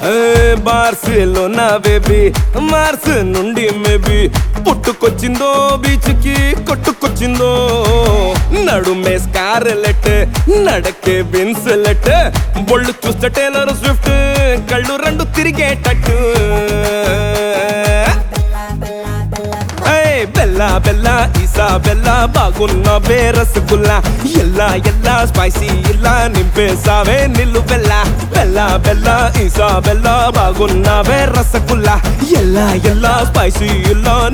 Barcelona baby Mars నుండి maybe పుట్టుకొచ్చిందో beach కి కొట్టుకొచ్చిందో నడుమే స్కార్లెట్ నడకే విన్సెలెట్ బొళ్ళు చూస్తే టేలర్ స్విఫ్ట్ కళ్ళు రెండు తిరిగేటట్టు ఏయ్, బెల్లా బెల్లా ఈసా బెల్లా బాగున్న రసగుల్లా ఎల్లా ఎల్లా స్పైసీ ఇలా నింపేసావే నిల్లు బెల్లా బెల్లా బెల్లా ఈసా బెల్లా బాగున్న రసగుల్లా ఎల్లా ఎల్లా స్పైసీ ఇలా